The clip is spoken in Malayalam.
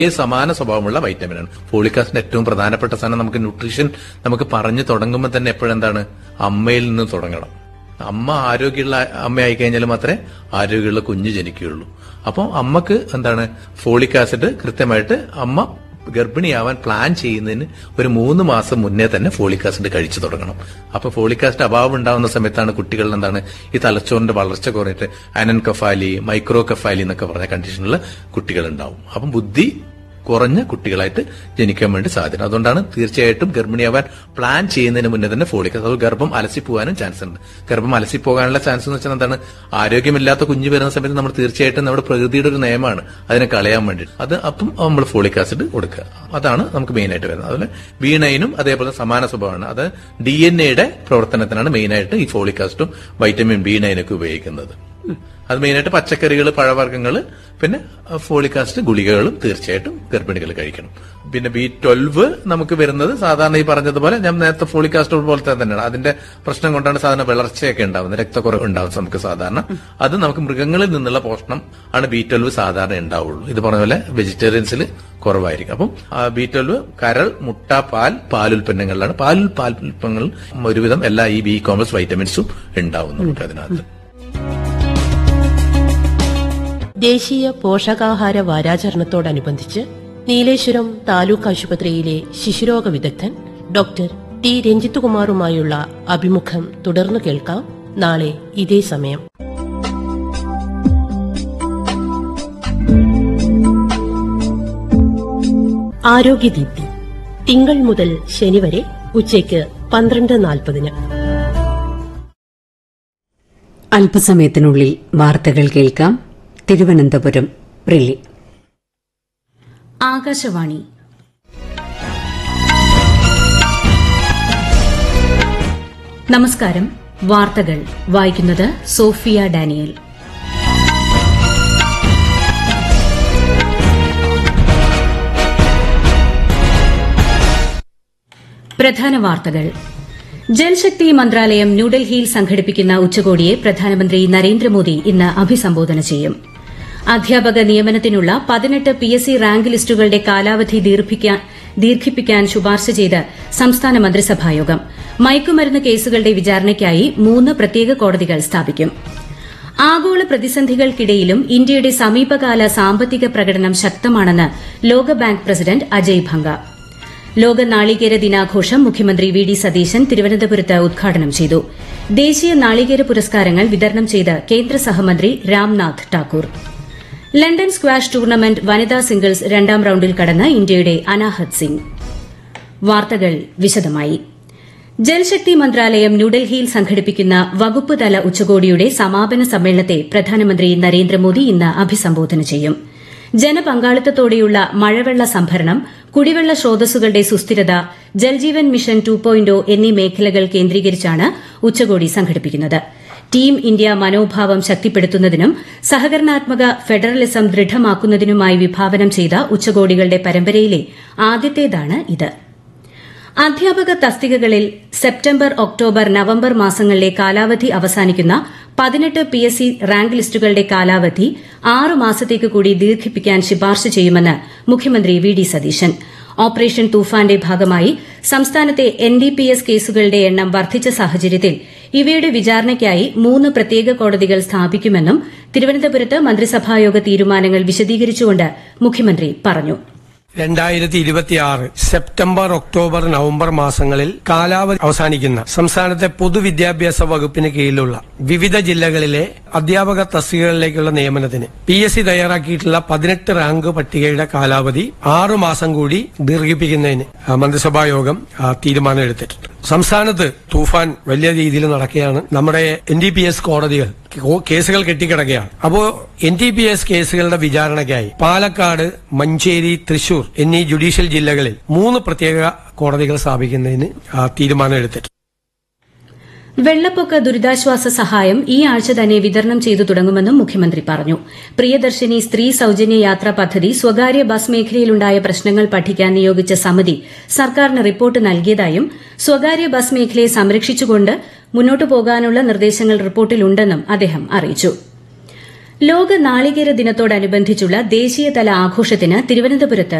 ഈ സമാന സ്വഭാവമുള്ള വൈറ്റമിനാണ് ഫോളിക് ആസിഡ് ഏറ്റവും പ്രധാനപ്പെട്ട സാധനം നമുക്ക് ന്യൂട്രീഷൻ നമുക്ക് പറഞ്ഞു തുടങ്ങുമ്പോൾ തന്നെ എപ്പോഴെന്താണ് അമ്മയിൽ നിന്ന് തുടങ്ങണം അമ്മ ആരോഗ്യമുള്ള അമ്മയായി കഴിഞ്ഞാൽ മാത്രമേ ആരോഗ്യമുള്ള കുഞ്ഞ് ജനിക്കുകയുള്ളൂ അപ്പോൾ അമ്മക്ക് എന്താണ് ഫോളിക് ആസിഡ് കൃത്യമായിട്ട് അമ്മ ഗർഭിണിയാവാൻ പ്ലാൻ ചെയ്യുന്നതിന് ഒരു മൂന്ന് മാസം മുന്നേ തന്നെ ഫോളിക് ആസിഡ് കഴിച്ചു തുടങ്ങണം അപ്പൊ ഫോളിക് ആസിഡ് അഭാവം ഉണ്ടാവുന്ന സമയത്താണ് കുട്ടികളിൽ എന്താണ് ഈ തലച്ചോറിന്റെ വളർച്ച കുറഞ്ഞിട്ട് അനൻകഫാലി മൈക്രോ കഫാലി എന്നൊക്കെ പറഞ്ഞ കണ്ടീഷനിൽ കുട്ടികൾ ഉണ്ടാവും അപ്പം ബുദ്ധി കുറഞ്ഞ കുട്ടികളായിട്ട് ജനിക്കാൻ വേണ്ടി സാധ്യത അതുകൊണ്ടാണ് തീർച്ചയായിട്ടും ഗർഭിണിയാവാൻ പ്ലാൻ ചെയ്യുന്നതിന് മുന്നേ തന്നെ ഫോളിക് അത് ഗർഭം അലസിപ്പോകാനും ചാൻസ് ഉണ്ട് ഗർഭം അലസിപ്പോകാനുള്ള ചാൻസ് എന്ന് വെച്ചാൽ എന്താണ് ആരോഗ്യമില്ലാത്ത കുഞ്ഞ് വരുന്ന സമയത്ത് നമ്മൾ തീർച്ചയായിട്ടും നമ്മുടെ പ്രകൃതിയുടെ ഒരു നിയമമാണ് അതിനെ കളയാൻ വേണ്ടി അത് അപ്പം നമ്മൾ ഫോളിക് ആസിഡ് കൊടുക്കുക അതാണ് നമുക്ക് മെയിൻ ആയിട്ട് വരുന്നത് അതുപോലെ ബീണയിനും അതേപോലെ സമാന സ്വഭാവമാണ് അത് ഡി എൻ എയുടെ പ്രവർത്തനത്തിനാണ് മെയിൻ ആയിട്ട് ഈ ഫോളിക് ആസിഡും വൈറ്റമിൻ ബി നയനൊക്കെ ഉപയോഗിക്കുന്നത് അത് മെയിനായിട്ട് പച്ചക്കറികൾ പഴവർഗ്ഗങ്ങൾ പിന്നെ ഫോളിക് ആസിഡ് ഗുളികകളും തീർച്ചയായിട്ടും ഗർഭിണികൾ കഴിക്കണം പിന്നെ ബി ട്വൽവ് നമുക്ക് വരുന്നത് സാധാരണ ഈ പറഞ്ഞതുപോലെ ഞാൻ നേരത്തെ ഫോളിക് ആസിഡ് പോലത്തെ തന്നെയാണ് അതിന്റെ പ്രശ്നം കൊണ്ടാണ് സാധാരണ വിളർച്ചയൊക്കെ ഉണ്ടാവുന്നത് രക്തക്കുറവ് ഉണ്ടാവും നമുക്ക് സാധാരണ അത് നമുക്ക് മൃഗങ്ങളിൽ നിന്നുള്ള പോഷണം ആണ് ബി ട്വൽവ് സാധാരണ ഉണ്ടാവുള്ളൂ ഇത് പറഞ്ഞ പോലെ വെജിറ്റേറിയൻസിൽ കുറവായിരിക്കും അപ്പം ബി ട്വൽവ് കരൾ മുട്ട പാൽ പാലുൽപ്പന്നങ്ങളിലാണ് പാൽ പാലുൽപ്പന്നങ്ങൾ ഒരുവിധം എല്ലാ ഈ ബി കോമേഴ്സ് വൈറ്റമിൻസും ഉണ്ടാവും നമുക്ക് അതിനകത്ത് ദേശീയ പോഷകാഹാര വാരാചരണത്തോടനുബന്ധിച്ച് നീലേശ്വരം താലൂക്ക് ആശുപത്രിയിലെ ശിശുരോഗ വിദഗ്ധൻ ഡോക്ടർ ടി രഞ്ജിത്ത് കുമാറുമായുള്ള അഭിമുഖം തുടർന്നു കേൾക്കാം നാളെ ഇതേ സമയം ആരോഗ്യദീപ്തി തിങ്കൾ മുതൽ ശനി വരെ ഉച്ചയ്ക്ക് പന്ത്രണ്ട് നാൽപ്പതിന് അല്പസമയത്തിനുള്ളിൽ വാർത്തകൾ കേൾക്കാം തിരുവനന്തപുരം റിലി ആകാശവാണി നമസ്കാരം വാർത്തകൾ വായിക്കുന്നത് സോഫിയ ഡാനിയൽ പ്രധാന വാർത്തകൾ ജൽശക്തി മന്ത്രാലയം ന്യൂഡൽഹിയിൽ സംഘടിപ്പിക്കുന്ന ഉച്ചകോടിയെ പ്രധാനമന്ത്രി നരേന്ദ്രമോദി ഇന്ന് അഭിസംബോധന ചെയ്യും അധ്യാപക നിയമനത്തിനുള്ള പതിനെട്ട് പി എസ് സി റാങ്ക് ലിസ്റ്റുകളുടെ കാലാവധി ദീർഘിപ്പിക്കാൻ ശുപാർശ ചെയ്ത് സംസ്ഥാന മന്ത്രിസഭായോഗം മയക്കുമരുന്ന് കേസുകളുടെ വിചാരണയ്ക്കായി മൂന്ന് പ്രത്യേക കോടതികൾ സ്ഥാപിക്കും ആഗോള പ്രതിസന്ധികൾക്കിടയിലും ഇന്ത്യയുടെ സമീപകാല സാമ്പത്തിക പ്രകടനം ശക്തമാണെന്ന് ലോകബാങ്ക് പ്രസിഡന്റ് അജയ് ഭംഗ ലോക നാളികേര ദിനാഘോഷം മുഖ്യമന്ത്രി വി ഡി സതീശൻ തിരുവനന്തപുരത്ത് ഉദ്ഘാടനം ചെയ്തു ദേശീയ നാളികേര പുരസ്കാരങ്ങൾ വിതരണം ചെയ്ത് കേന്ദ്ര സഹമന്ത്രി Ramnath Thakur London squash tournament വനിതാ സിംഗിൾസ് രണ്ടാം റൌണ്ടിൽ കടന്ന് ഇന്ത്യയുടെ അനാഹത് സിംഗ് വാർത്തകൾ വിശദമായി ജൽശക്തി മന്ത്രാലയം ന്യൂഡൽഹിയിൽ സംഘടിപ്പിക്കുന്ന വകുപ്പ് തല ഉച്ചകോടിയുടെ സമാപന സമ്മേളനത്തെ പ്രധാനമന്ത്രി നരേന്ദ്രമോദി ഇന്ന് അഭിസംബോധന ചെയ്യും ജനപങ്കാളിത്തത്തോടെയുള്ള മഴവെള്ള സംഭരണം കുടിവെള്ള സ്രോതസ്സുകളുടെ സുസ്ഥിരത ജൽജീവൻ മിഷൻ ടു പോയിന്റ് എന്നീ മേഖലകൾ കേന്ദ്രീകരിച്ചാണ് ഉച്ചകോടി സംഘടിപ്പിക്കുന്നത് ടീം ഇന്ത്യ മനോഭാവം ശക്തിപ്പെടുത്തുന്നതിനും സഹകരണാത്മക ഫെഡറലിസം ദൃഢമാക്കുന്നതിനുമായി വിഭാവനം ചെയ്ത ഉച്ചകോടികളുടെ പരമ്പരയിലെ ആദ്യത്തേതാണ് ഇത് അധ്യാപക തസ്തികകളിൽ സെപ്റ്റംബർ ഒക്ടോബർ നവംബർ മാസങ്ങളിലെ കാലാവധി അവസാനിക്കുന്ന പതിനെട്ട് പി എസ് സി റാങ്ക് ലിസ്റ്റുകളുടെ കാലാവധി ആറ് മാസത്തേക്ക് കൂടി ദീർഘിപ്പിക്കാൻ ശുപാർശ ചെയ്യുമെന്ന് മുഖ്യമന്ത്രി വി ഡി സതീശൻ ഓപ്പറേഷൻ തൂഫാന്റെ ഭാഗമായി സംസ്ഥാനത്തെ എൻ ഡി പി എസ് കേസുകളുടെ എണ്ണം വർദ്ധിച്ച സാഹചര്യത്തിൽ ഇവയുടെ വിചാരണയ്ക്കായി മൂന്ന് പ്രത്യേക കോടതികൾ സ്ഥാപിക്കുമെന്നും തിരുവനന്തപുരത്ത് മന്ത്രിസഭായോഗ തീരുമാനങ്ങൾ വിശദീകരിച്ചുകൊണ്ട് മുഖ്യമന്ത്രി പറഞ്ഞു രണ്ടായിരത്തി ഇരുപത്തിയാറ് സെപ്റ്റംബർ ഒക്ടോബർ നവംബർ മാസങ്ങളിൽ കാലാവധി അവസാനിക്കുന്ന സംസ്ഥാനത്തെ പൊതുവിദ്യാഭ്യാസ വകുപ്പിന് കീഴിലുള്ള വിവിധ ജില്ലകളിലെ അധ്യാപക തസ്തികകളിലേക്കുള്ള നിയമനത്തിന് പി എസ് സി തയ്യാറാക്കിയിട്ടുള്ള പതിനെട്ട് റാങ്ക് പട്ടികയുടെ കാലാവധി ആറു മാസം കൂടി ദീർഘിപ്പിക്കുന്നതിന് ആ, മന്ത്രിസഭാ യോഗം ആ, തീരുമാനമെടുത്തിട്ടുണ്ട് സംസ്ഥാനത്ത് തൂഫാൻ വലിയ രീതിയിൽ നടക്കുകയാണ് നമ്മുടെ എൻ ഡി പി എസ് കോടതികൾ കോ- കേസുകൾ കെട്ടിക്കിടക്കുകയാണ് അപ്പോ എൻ ടി പി എസ് കേസുകളുടെ വിചാരണയ്ക്കായി പാലക്കാട് മഞ്ചേരി തൃശൂർ എന്നീ ജുഡീഷ്യൽ ജില്ലകളിൽ മൂന്ന് പ്രത്യേക കോടതികൾ സ്ഥാപിക്കുന്നതിന് ആ, തീരുമാനമെടുത്തിട്ടുണ്ട് വെള്ളപ്പൊക്ക ദുരിതാശ്വാസ സഹായം ഈ ആഴ്ച തന്നെ വിതരണം ചെയ്തു തുടങ്ങുമെന്നും മുഖ്യമന്ത്രി പറഞ്ഞു പ്രിയദർശിനി സ്ത്രീ സൌജന്യ യാത്രാ പദ്ധതി സ്വകാര്യ ബസ് മേഖലയിലുണ്ടായ പ്രശ്നങ്ങൾ പഠിക്കാൻ നിയോഗിച്ച സമിതി സർക്കാരിന് റിപ്പോർട്ട് നൽകിയതായും സ്വകാര്യ ബസ് മേഖലയെ സംരക്ഷിച്ചുകൊണ്ട് മുന്നോട്ടു പോകാനുള്ള നിർദ്ദേശങ്ങൾ റിപ്പോർട്ടിലുണ്ടെന്നും അദ്ദേഹം അറിയിച്ചു ലോക നാളികേര ദിനത്തോടനുബന്ധിച്ചുള്ള ദേശീയതല ആഘോഷത്തിന് തിരുവനന്തപുരത്ത്